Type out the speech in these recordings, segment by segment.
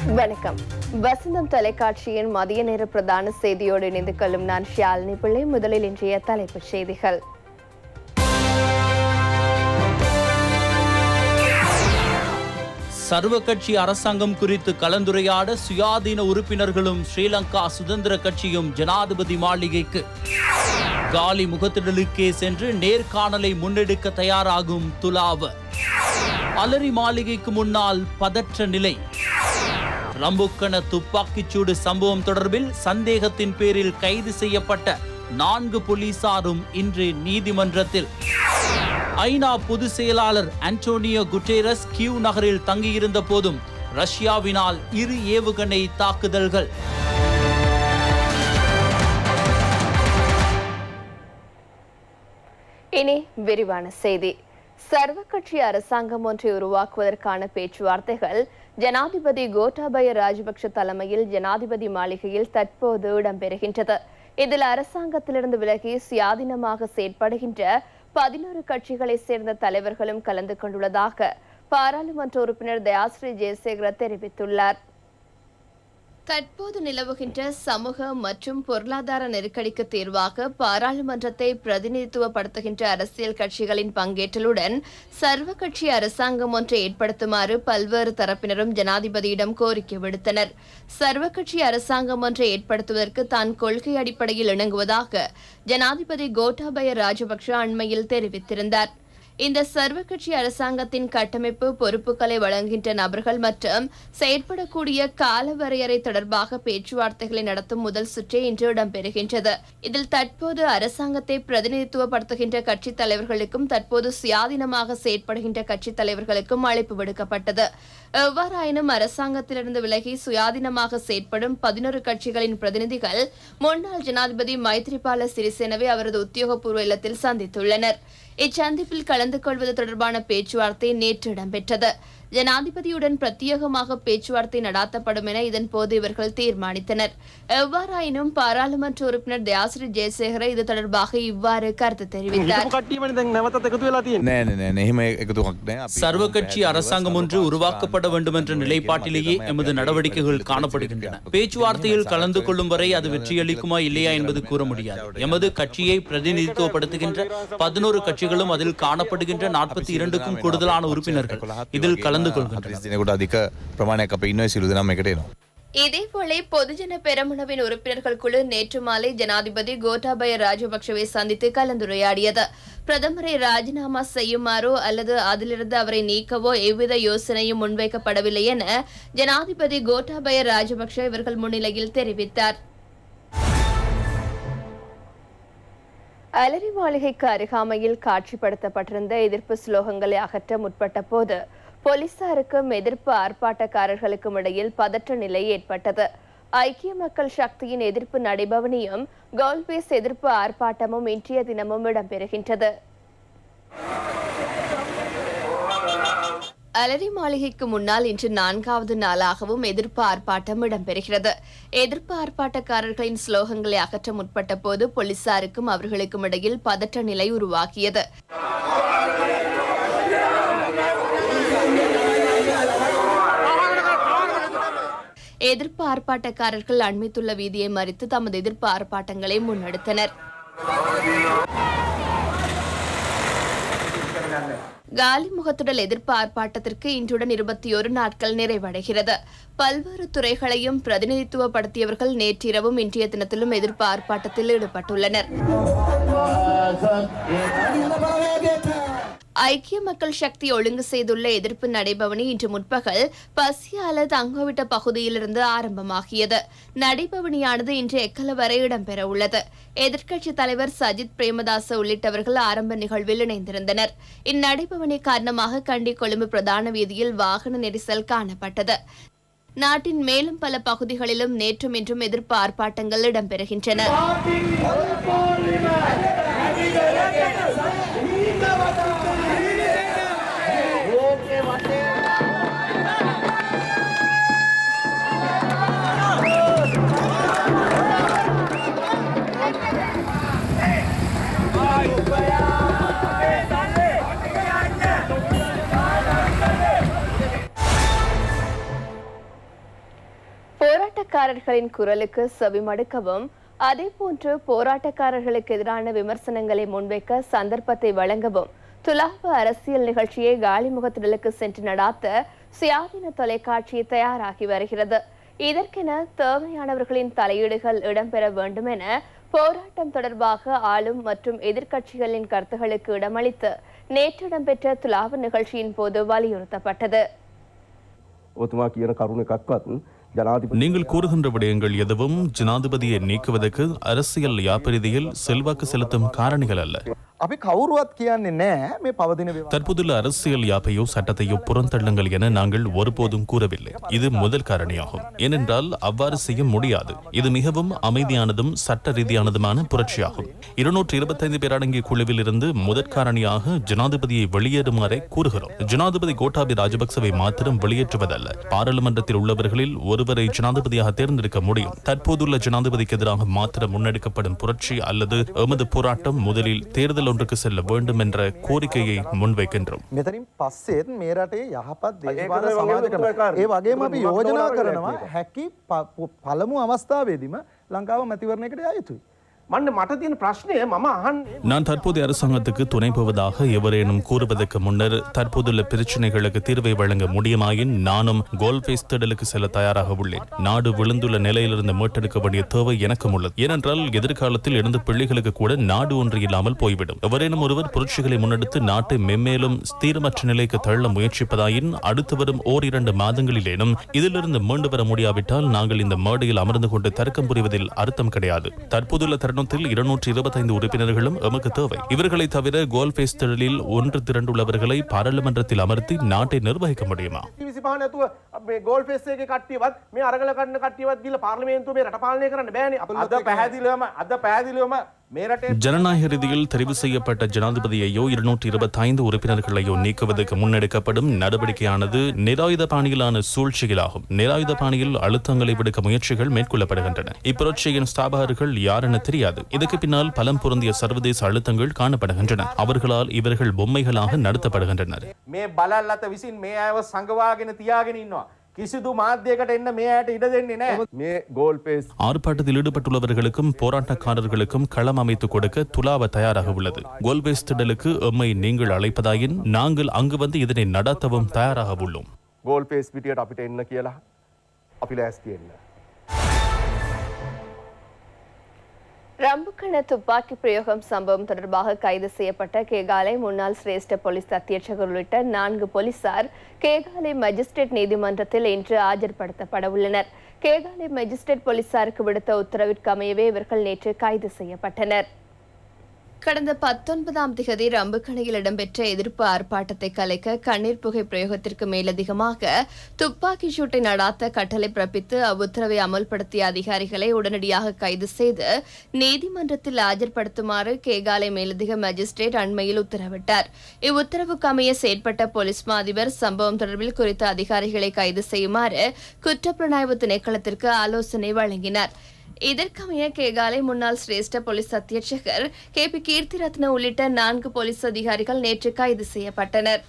வணக்கம் வசந்தம் தொலைக்காட்சியின் மதிய நேர பிரதான செய்தியோடு இணைந்து கொள்ளும் நான் ஷியாலினி பிள்ளை முதலில் இன்றைய தலைப்புச் செய்திகள் சர்வ கட்சி அரசாங்கம் குறித்து கலந்துரையாட சுயாதீன உறுப்பினர்களும் ஸ்ரீலங்கா சுதந்திர கட்சியும் ஜனாதிபதி மாளிகைக்கு காலி முகத்திடலுக்கே சென்று நேர்காணலை முன்னெடுக்க தயாராகும் துலாவ அலரி மாளிகைக்கு முன்னால் பதற்ற நிலை ரம்புக்கண துப்பாக்கிச்சூடு சம்பவம் தொடர்பில் சந்தேகத்தின் பேரில் கைது செய்யப்பட்ட நான்கு போலீசாரும் இன்று நீதிமன்றத்தில் ஐநா பொதுச் செயலாளர் அன்டோனியோ குட்டேரஸ் கியூ நகரில் தங்கியிருந்த போதும் ரஷ்யாவினால் இரு ஏவுகணை தாக்குதல்கள் இனி விரிவான செய்தி சர்வ கட்சி அரசாங்கம் ஒன்றை உருவாக்குவதற்கான பேச்சுவார்த்தைகள் ஜனாதிபதி கோட்டாபய ராஜபக்ஷ தலைமையில் ஜனாதிபதி மாளிகையில் தற்போது இடம்பெறுகின்றது இதில் அரசாங்கத்திலிருந்து விலகி சுயாதீனமாக செயற்படுகின்ற பதினோரு கட்சிகளைச் சேர்ந்த தலைவர்களும் கலந்து கொண்டுள்ளதாக பாராளுமன்ற உறுப்பினர் தயாஸ்ரீ ஜெயசேகர தெரிவித்துள்ளார் தற்போது நிலவுகின்ற சமூக மற்றும் பொருளாதார நெருக்கடிக்கு தீர்வாக பாராளுமன்றத்தை பிரதிநிதித்துவப்படுத்துகின்ற அரசியல் கட்சிகளின் பங்கேற்றலுடன் சர்வ கட்சி அரசாங்கம் ஒன்றை ஏற்படுத்துமாறு பல்வேறு தரப்பினரும் ஜனாதிபதியிடம் கோரிக்கை விடுத்தனர் சர்வ கட்சி அரசாங்கம் ஒன்றை ஏற்படுத்துவதற்கு தான் கொள்கை அடிப்படையில் இணங்குவதாக ஜனாதிபதி கோட்டாபய ராஜபக்ஷ அண்மையில் தெரிவித்திருந்தார் இந்த சர்வ கட்சி அரசாங்கத்தின் கட்டமைப்பு பொறுப்புகளை வழங்குகின்ற நபர்கள் மற்றும் செயற்படக்கூடிய கால வரையறை தொடர்பாக பேச்சுவார்த்தைகளை நடத்தும் முதல் சுற்றே இன்று இடம்பெறுகின்றது இதில் தற்போது அரசாங்கத்தை பிரதிநிதித்துவப்படுத்துகின்ற கட்சித் தலைவர்களுக்கும் தற்போது சுயாதீனமாக செயற்படுகின்ற கட்சித் தலைவர்களுக்கும் அழைப்பு விடுக்கப்பட்டது எவ்வாறாயினும் அரசாங்கத்திலிருந்து விலகி சுயாதீனமாக செயற்படும் பதினோரு கட்சிகளின் பிரதிநிதிகள் முன்னாள் ஜனாதிபதி மைத்ரிபால சிறிசேனவை அவரது உத்தியோகபூர்வ இல்லத்தில் சந்தித்துள்ளனர் இச்சந்திப்பில் கலந்து கொள்வது தொடர்பான பேச்சுவார்த்தை நேற்று இடம்பெற்றது ஜனாதிபதியுடன் பிரத்யேகமாக பேச்சுவார்த்தை நடாத்தப்படும் என இதன்போது இவர்கள் தீர்மானித்தனர் எவ்வாறாயினும் பாராளுமன்ற உறுப்பினர் தயாசிரி ஜெயசேகர இது தொடர்பாக இவ்வாறு கருத்து தெரிவித்தார் හිටපු කට්ටියමනේ දැන් නැවතත් එකතු වෙලා තියෙන්නේ. නෑ නෑ නෑ එහෙම එකතුවක් නෑ අපි சர்வ கட்சி அரசாங்கம் ஒன்று உருவாக்கப்பட வேண்டும் என்ற நிலைப்பாட்டிலேயே எமது நடவடிக்கைகள் காணப்படுகின்றன பேச்சுவார்த்தையில் கலந்து கொள்ளும் வரை அது வெற்றியளிக்குமா இல்லையா என்பது கூற முடியாது எமது கட்சியை பிரதிநிதித்துவப்படுத்துகின்ற பதினோரு கட்சிகளும் அதில் காணப்படுகின்ற நாற்பத்தி இரண்டுக்கும் கூடுதலான உறுப்பினர்கள் இதில் கலந்து கொள்கின்றனர் දිනකොට අධික ප්‍රමාණයක් අප ඉන්න සිලු දෙනම් එකට එනවා. இதேபோல பொதுஜன பெரமுனவின் உறுப்பினர்கள் குழு நேற்று மாலை ஜனாதிபதி கோட்டாபய ராஜபக்சவை சந்தித்து கலந்துரையாடியது பிரதமரை ராஜினாமா செய்யுமாறோ அல்லது அதிலிருந்து அவரை நீக்கவோ எவ்வித யோசனையும் முன்வைக்கப்படவில்லை என ஜனாதிபதி கோட்டாபய ராஜபக்ஷ இவர்கள் முன்னிலையில் தெரிவித்தார் அலரி மாளிகைக்கு அருகாமையில் காட்சிப்படுத்தப்பட்டிருந்த எதிர்ப்பு ஸ்லோகங்களை அகற்ற முற்பட்ட போது போலீசாருக்கும் எதிர்ப்பு ஆர்ப்பாட்டக்காரர்களுக்கும் இடையில் பதற்ற நிலை ஏற்பட்டது ஐக்கிய மக்கள் சக்தியின் எதிர்ப்பு நடைபவனியும் கோல்பேஸ் எதிர்ப்பு ஆர்ப்பாட்டமும் இன்றைய தினமும் இடம்பெறுகின்றது அலரி மாளிகைக்கு முன்னால் இன்று நான்காவது நாளாகவும் எதிர்ப்பு ஆர்ப்பாட்டம் இடம்பெறுகிறது எதிர்ப்பு ஆர்ப்பாட்டக்காரர்களின் ஸ்லோகங்களை அகற்ற முற்பட்ட போது போலீசாருக்கும் அவர்களுக்கும் இடையில் பதற்ற நிலை உருவாகியது எதிர்ப்பு ஆர்ப்பாட்டக்காரர்கள் அண்மித்துள்ள வீதியை மறித்து தமது எதிர்ப்பு ஆர்ப்பாட்டங்களை முன்னெடுத்தனர் காலி முகத்துடல் எதிர்ப்பு ஆர்ப்பாட்டத்திற்கு இன்றுடன் இருபத்தி ஒரு நாட்கள் நிறைவடைகிறது பல்வேறு துறைகளையும் பிரதிநிதித்துவப்படுத்தியவர்கள் நேற்றிரவும் இன்றைய தினத்திலும் எதிர்ப்பு ஆர்ப்பாட்டத்தில் ஈடுபட்டுள்ளனர் ஐக்கிய மக்கள் சக்தி ஒழுங்கு செய்துள்ள எதிர்ப்பு நடைபவனி இன்று முற்பகல் பசியால தங்கவிட்ட பகுதியிலிருந்து ஆரம்பமாகியது நடைபவனியானது இன்று எக்கல வரை இடம்பெற உள்ளது எதிர்க்கட்சி தலைவர் சஜித் பிரேமதாச உள்ளிட்டவர்கள் ஆரம்ப நிகழ்வில் இணைந்திருந்தனர் இந்நடைபவனி காரணமாக கண்டி கொழும்பு பிரதான வீதியில் வாகன நெரிசல் காணப்பட்டது நாட்டின் மேலும் பல பகுதிகளிலும் நேற்றும் இன்றும் எதிர்ப்பு ஆர்ப்பாட்டங்கள் இடம்பெறுகின்றன போராட்டக்காரர்களின் குரலுக்கு செவிமடுக்கவும் அதேபோன்று போராட்டக்காரர்களுக்கு எதிரான விமர்சனங்களை முன்வைக்க சந்தர்ப்பத்தை வழங்கவும் துலாப அரசியல் நிகழ்ச்சியை காலிமுகத்திடலுக்கு சென்று நடாத்த சுயாதீன தொலைக்காட்சி தயாராகி வருகிறது இதற்கென தேவையானவர்களின் தலையீடுகள் இடம்பெற வேண்டும் என போராட்டம் தொடர்பாக ஆளும் மற்றும் எதிர்க்கட்சிகளின் கருத்துகளுக்கு இடமளித்து நேற்று இடம்பெற்ற துலாவு நிகழ்ச்சியின் போது வலியுறுத்தப்பட்டது ඔතුමා කියන කරුණ එකක්වත් ජනාධිපති நீங்கள் கூறுகின்ற விடயங்கள் எதுவும் ஜனாதிபதியை நீக்குவதற்கு அரசியல் யாப்பிரதியில் செல்வாக்கு செலுத்தும் காரணிகள் அல்ல අපි කවුරුවත් කියන්නේ නෑ මේ පවදින විවාද. தற்போதுள்ள அரசியல் யாப்பையோ சட்டத்தையோ புறந்தள்ளுங்கள் என நாங்கள் ஒருபோதும் கூறவில்லை இது முதல் காரணியாகும் ஏனென்றால் அவ்வாறு செய்ய முடியாது இது மிகவும் அமைதியானதும் சட்ட ரீதியானதுமான புரட்சியாகும் இருநூற்றி இருபத்தைந்து பேர் அடங்கிய குழுவில் இருந்து முதற் காரணியாக ஜனாதிபதியை வெளியேறுமாறே கூறுகிறோம் ஜனாதிபதி கோட்டாபி ராஜபக்சவை மாத்திரம் வெளியேற்றுவதல்ல பாராளுமன்றத்தில் உள்ளவர்களில் ஒருவரை ஜனாதிபதியாக தேர்ந்தெடுக்க முடியும் தற்போதுள்ள ஜனாதிபதிக்கு எதிராக மாத்திரம் முன்னெடுக்கப்படும் புரட்சி அல்லது எமது போராட்டம் முதலில் தேர்தல் ஒன்றுக்கு செல்ல வேண்டும் என்ற கோரிக்கையை முன்வைக்கின்றோம் මෙතරින් පස්සෙත් මේ රටේ යහපත් දේශපාලන ඒක වගේ සමාජ ක්‍රම. උත්තරකාරී. ඒ වගේම අපි ඒක යෝජනා මොකක්ද කරනවා ඒක? හැකි ප- ප- පළමු අවස්ථාවේදීම ලංකාව මැතිවරණයකට යා යුතුයි. මන්න මට තියෙන ප්‍රශ්නය මම අහන්නේ நான் தற்போதைய அரசாங்கத்துக்கு துணை போவதாக எவரேனும் கூறுவதற்கு முன்னர் தற்போதுள்ள பிரச்சினைகளுக்கு தீர்வை வழங்க முடியுமாயின் நானும் கோல்பேஸ் தேடலுக்கு செல்ல தயாராக உள்ளேன் நாடு விழுந்துள்ள நிலையிலிருந்து மீட்டெடுக்க வேண்டிய தேவை எனக்கும் உள்ளது ஏனென்றால் எதிர்காலத்தில் இருந்து பிள்ளைகளுக்கு கூட நாடு ஒன்று இல்லாமல் போய்விடும் எவரேனும் ஒருவர் புரட்சிகளை முன்னெடுத்து நாட்டை மென்மேலும் ஸ்திரமற்ற நிலைக்கு தள்ள முயற்சிப்பதாயின் அடுத்து வரும் ஓரிரண்டு மாதங்களிலேனும் இதிலிருந்து மீண்டு வர முடியாவிட்டால் நாங்கள் இந்த மேடையில் அமர்ந்து கொண்டு தர்க்கம் புரிவதில் அர்த்தம் கிடையாது தற்போதுள்ள தருணத்தில் இருநூற்றி இருபத்தைந்து உறுப்பினர்களும் எமக்கு தேவை இவர்களை தவிர கோல்பேஸ் திடலில் ஒன்று திரண்டுள்ளவர்களை பாராளுமன்றத்தில் அமர்த்தி நாட்டை நிர்வகிக்க முடியுமா විසිපා නැතුව මේ ගෝල් ෆෙස්සේ කට්ටියවත් මේ අරගල කන්න කට්ටියවත් ගිල පාර්ලිමේන්තුව මේ රට පාලනය කරන්න බෑනේ අද පැහැදිලිවම අද පැහැදිලිවම මේ රටේ ஜனநாயக ரீதியில் தெரிவு செய்யப்பட்ட ஜனாதிபதியையோ இருநூற்றி இருபத்தைந்து உறுப்பினர்களையோ நீக்குவதற்கு முன்னெடுக்கப்படும் நடவடிக்கையானது நிராயுத பாணியிலான சூழ்ச்சிகளாகும் நிராயுத பாணியில் அழுத்தங்களை விடுக்க முயற்சிகள் மேற்கொள்ளப்படுகின்றன இப்புரட்சியின் ஸ்தாபகர்கள் யார் என தெரியாது இதுக்கு பின்னால் பலம் பொருந்திய சர்வதேச அழுத்தங்கள் காணப்படுகின்றன அவர்களால் இவர்கள் பொம்மைகளாக நடத்தப்படுகின்றனர் මේ බලල් අත විසින් මේ අයව සංගවාගෙන තියාගෙන ඉන්නවා. කිසිදු මාධ්‍යයකට එන්න මේ අයට ඉඩ දෙන්නේ නෑ. මේ ගෝල් පේස් ஆர்ப்பாட்டத்தில் ஈடுபட்டுள்ளவர்களுக்கும் போராட்டக்காரர்களுக்கும் களம் அமைத்துக் கொடுக்க துலாவ தயாராக உள்ளது கோல்பேஸ் திடலுக்கு எம்மை நீங்கள் அழைப்பதாயின் நாங்கள் அங்கு வந்து இதனை நடத்தவும் தயாராக உள்ளோம் ගෝල් පේස් පිටියට අපිට එන්න කියලා අපි ලෑස්ති එන්න. ரம்புக்கண துப்பாக்கி பிரயோகம் சம்பவம் தொடர்பாக கைது செய்யப்பட்ட கேகாலை முன்னாள் சிரேஷ்ட போலீஸ் அத்தியட்சகர் உள்ளிட்ட நான்கு போலீசார் கேகாலை மஜிஸ்ட்ரேட் நீதிமன்றத்தில் இன்று ஆஜர்படுத்தப்பட உள்ளனர் கேகாலை மஜிஸ்ட்ரேட் போலீசாருக்கு விடுத்த உத்தரவிற்கு அமையவே இவர்கள் நேற்று கைது செய்யப்பட்டனர் கடந்த பத்தொன்பதாம் திகதி ரம்புக்கணையில் இடம்பெற்ற எதிர்ப்பு ஆர்ப்பாட்டத்தை கலைக்க கண்ணீர் புகை பிரயோகத்திற்கு மேலதிகமாக துப்பாக்கி சூட்டை நடாத்த கட்டளை பிறப்பித்து அவ்வுத்தரவை அமல்படுத்திய அதிகாரிகளை உடனடியாக கைது செய்து நீதிமன்றத்தில் ஆஜர்படுத்துமாறு கேகாலை மேலதிக மஜிஸ்ட்ரேட் அண்மையில் உத்தரவிட்டார் இவ்வுத்தரவுக்கு அமைய செயற்பட்ட போலீஸ் மா அதிபர் சம்பவம் தொடர்பில் குறித்த அதிகாரிகளை கைது செய்யுமாறு குற்றப்புலனாய்வு திணைக்களத்திற்கு ஆலோசனை வழங்கினார் இதற்கமைய கேகாலை முன்னாள் சிரேஷ்ட போலீஸ் அத்தியட்சகர் கே பி கீர்த்திரத்ன உள்ளிட்ட நான்கு போலீஸ் அதிகாரிகள் நேற்று கைது செய்யப்பட்டனர்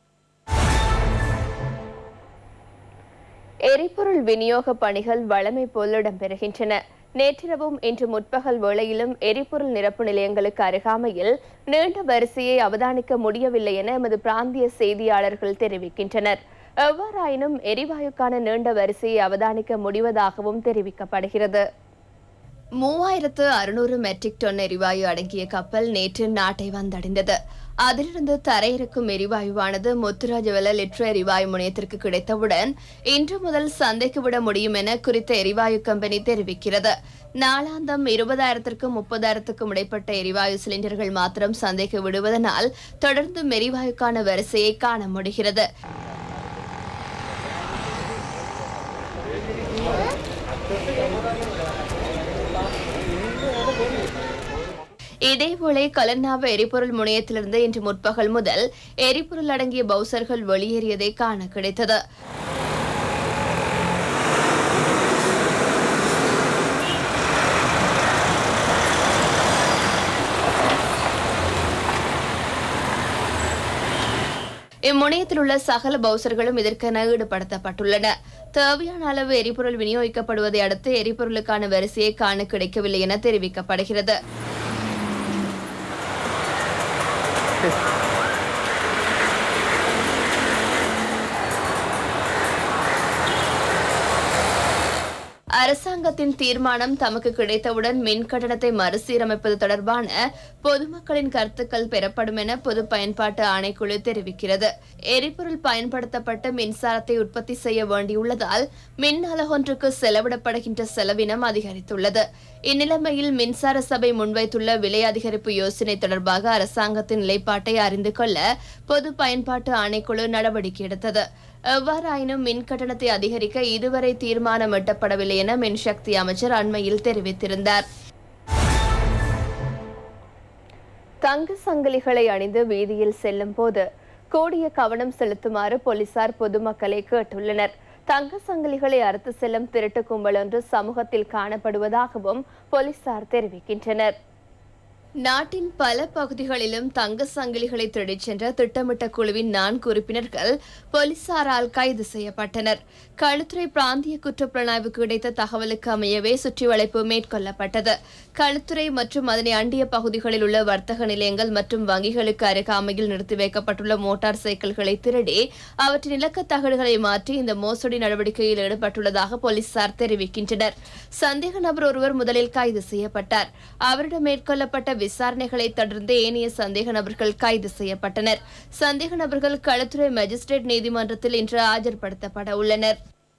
எரிபொருள் விநியோக பணிகள் வழமை போல் இடம்பெறுகின்றன நேற்றிரவும் இன்று முற்பகல் வேளையிலும் எரிபொருள் நிரப்பு நிலையங்களுக்கு அருகாமையில் நீண்ட வரிசையை அவதானிக்க முடியவில்லை என எமது பிராந்திய செய்தியாளர்கள் தெரிவிக்கின்றனர் எவ்வாறாயினும் எரிவாயுக்கான நீண்ட வரிசையை அவதானிக்க முடிவதாகவும் தெரிவிக்கப்படுகிறது மூவாயிரத்து அறுநூறு மெட்ரிக் டன் எரிவாயு அடங்கிய கப்பல் நேற்று நாட்டை வந்தடைந்தது அதிலிருந்து தரையிறக்கும் எரிவாயுவானது முத்துராஜவல லிட்ரு எரிவாயு முனையத்திற்கு கிடைத்தவுடன் இன்று முதல் சந்தைக்கு விட முடியும் என குறித்த எரிவாயு கம்பெனி தெரிவிக்கிறது நாளாந்தம் இருபதாயிரத்திற்கும் முப்பதாயிரத்துக்கும் இடைப்பட்ட எரிவாயு சிலிண்டர்கள் மாத்திரம் சந்தைக்கு விடுவதனால் தொடர்ந்து எரிவாயுக்கான வரிசையை காண முடிகிறது இதேபோல கலன்னாவ எரிபொருள் முனையத்திலிருந்து இன்று முற்பகல் முதல் எரிபொருள் அடங்கிய பவுசர்கள் வெளியேறியதை காண கிடைத்தது இம்முனையத்தில் உள்ள சகல பவுசர்களும் இதற்கென ஈடுபடுத்தப்பட்டுள்ளன தேவையான அளவு எரிபொருள் விநியோகிக்கப்படுவதை அடுத்து எரிபொருளுக்கான வரிசையை காண கிடைக்கவில்லை என தெரிவிக்கப்படுகிறது அரசாங்கத்தின் தீர்மானம் தமக்கு கிடைத்தவுடன் மின் கட்டணத்தை மறுசீரமைப்பது தொடர்பான பொதுமக்களின் கருத்துக்கள் பெறப்படும் என பொது பயன்பாட்டு ஆணைக்குழு தெரிவிக்கிறது எரிபொருள் பயன்படுத்தப்பட்ட மின்சாரத்தை உற்பத்தி செய்ய வேண்டியுள்ளதால் மின் அலகொன்றுக்கு செலவிடப்படுகின்ற செலவினம் அதிகரித்துள்ளது இந்நிலைமையில் மின்சார சபை முன்வைத்துள்ள விலை அதிகரிப்பு யோசனை தொடர்பாக அரசாங்கத்தின் நிலைப்பாட்டை அறிந்து கொள்ள பொது பயன்பாட்டு ஆணைக்குழு நடவடிக்கை எடுத்தது எவ்வாறாயினும் மின் கட்டணத்தை அதிகரிக்க இதுவரை தீர்மானம் எட்டப்படவில்லை என மின்சக்தி அமைச்சர் அண்மையில் தெரிவித்திருந்தார் தங்க சங்கிலிகளை அணிந்து வீதியில் செல்லும் போது கூடிய கவனம் செலுத்துமாறு போலீசார் பொதுமக்களை கேட்டுள்ளனர் தங்க சங்கிலிகளை அறுத்து செல்லும் திருட்டு கும்பல் ஒன்று சமூகத்தில் காணப்படுவதாகவும் போலீசார் தெரிவிக்கின்றனர் நாட்டின் பல பகுதிகளிலும் தங்க சங்கிலிகளை திருடிச் சென்ற திட்டமிட்ட குழுவின் நான்கு உறுப்பினர்கள் போலீசாரால் கைது செய்யப்பட்டனர் களுத்துறை பிராந்திய குற்றப்புலனாய்வுக்கு கிடைத்த தகவலுக்கு அமையவே சுற்றி வளைப்பு மேற்கொள்ளப்பட்டது களுத்துறை மற்றும் அதனை அண்டிய பகுதிகளில் உள்ள வர்த்தக நிலையங்கள் மற்றும் வங்கிகளுக்கு அருகாமையில் நிறுத்தி வைக்கப்பட்டுள்ள மோட்டார் சைக்கிள்களை திருடி அவற்றின் இலக்க தகடுகளை மாற்றி இந்த மோசடி நடவடிக்கையில் ஈடுபட்டுள்ளதாக போலீசார் தெரிவிக்கின்றனர் சந்தேக நபர் ஒருவர் முதலில் கைது செய்யப்பட்டார் அவரிடம் மேற்கொள்ளப்பட்ட விசாரணைகளை தொடர்ந்து ஏனைய சந்தேக நபர்கள் கைது செய்யப்பட்டனர் சந்தேக நபர்கள் களத்துறை மேஜிஸ்ட்ரேட் நீதிமன்றத்தில் இன்று ஆஜர்படுத்தப்பட உள்ளனர்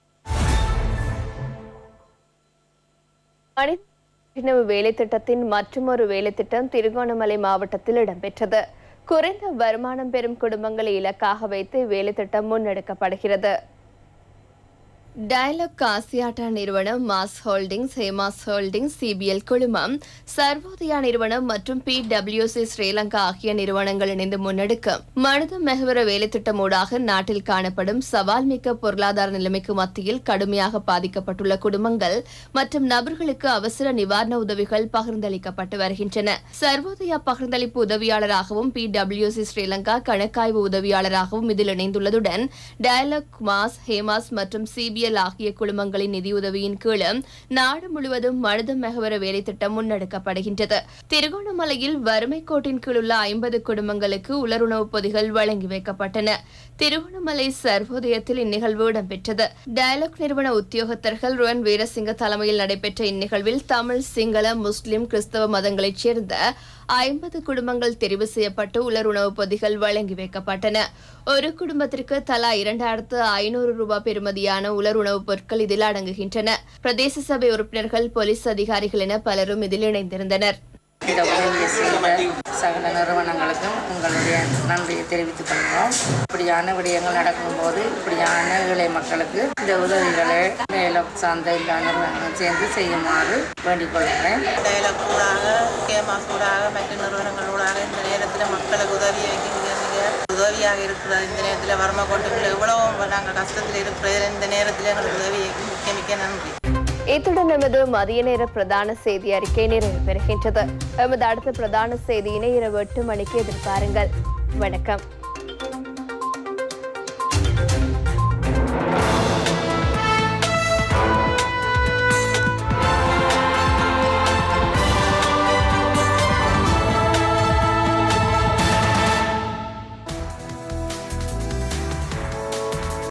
மனித வேலை திட்டத்தின் மற்றொரு வேலை திட்டம் திருகோணமலை மாவட்டத்தில் இடம்பெற்றது குறைந்த வருமானம் பெறும் குடும்பங்களை இலக்காக வைத்து வேலை திட்டம் முன்னெடுக்கப்படுகிறது டயலாக் காசியாட்டா நிறுவனம் மாஸ் ஹோல்டிங்ஸ் ஹேமாஸ் ஹோல்டிங்ஸ் சிபிஎல் குழுமம் சர்வோதயா நிறுவனம் மற்றும் பி டபிள்யூசி ஸ்ரீலங்கா ஆகிய நிறுவனங்கள் இணைந்து முன்னெடுக்கும் மனித மெஹவர வேலைத்திட்டம் ஊடாக நாட்டில் காணப்படும் சவால் மிக்க பொருளாதார நிலைமைக்கு மத்தியில் கடுமையாக பாதிக்கப்பட்டுள்ள குடும்பங்கள் மற்றும் நபர்களுக்கு அவசர நிவாரண உதவிகள் பகிர்ந்தளிக்கப்பட்டு வருகின்றன சர்வோதயா பகிர்ந்தளிப்பு உதவியாளராகவும் பி டபிள்யூசி ஸ்ரீலங்கா கணக்காய்வு உதவியாளராகவும் இதில் இணைந்துள்ளதுடன் டயலாக் மாஸ் ஹேமாஸ் மற்றும் சிபி சிபிஎல் ஆகிய குழுமங்களின் நிதியுதவியின் கீழும் நாடு முழுவதும் மனித மெகவர வேலை திட்டம் முன்னெடுக்கப்படுகின்றது திருகோணமலையில் வறுமை கோட்டின் கீழ் உள்ள ஐம்பது குடும்பங்களுக்கு உலருணவுப் பொதிகள் வழங்கி வைக்கப்பட்டன திருகோணமலை சர்வோதயத்தில் இந்நிகழ்வு இடம்பெற்றது டயலாக் நிறுவன உத்தியோகத்தர்கள் ருவன் வீரசிங்க தலைமையில் நடைபெற்ற இந்நிகழ்வில் தமிழ் சிங்கள முஸ்லிம் கிறிஸ்தவ மதங்களைச் சேர்ந்த ஐம்பது குடும்பங்கள் தெரிவு செய்யப்பட்டு உலர் உணவுப் பொதிகள் வழங்கி வைக்கப்பட்டன ஒரு குடும்பத்திற்கு தலா இரண்டாயிரத்து ஐநூறு ரூபாய் பெறுமதியான உலர் உணவுப் பொருட்கள் இதில் அடங்குகின்றன பிரதேச சபை உறுப்பினர்கள் போலீஸ் அதிகாரிகள் என பலரும் இதில் இணைந்திருந்தனர் இந்த உதவியை செய்த சகல நிறுவனங்களுக்கும் உங்களுடைய நன்றியை தெரிவித்துக் கொள்கிறோம் இப்படியான விடயங்கள் நடக்கும்போது இப்படியான ஏழை மக்களுக்கு இந்த உதவிகளை மேலும் சார்ந்த எல்லா நிறுவனங்களும் சேர்ந்து செய்யுமாறு வேண்டிக் கொள்கிறேன் டயலாக் ஊடாக கேமாஸ் ஊடாக மற்ற நிறுவனங்களூடாக இந்த நேரத்தில் மக்களுக்கு உதவி வைக்க மிக மிக உதவியாக இருக்கிறது இந்த நேரத்தில் வறுமை கொண்டுகளை எவ்வளவு நாங்கள் கஷ்டத்தில் இருக்கிறது இந்த நேரத்தில் எங்களுக்கு உதவி மிக்க மிக்க நன்றி இத்துடன் நமது மதிய நேர பிரதான செய்தி அறிக்கை நிறைவு பெறுகின்றது எமது அடுத்த பிரதான செய்தியினை இரவு எட்டு மணிக்கு எதிர்பாருங்கள் வணக்கம்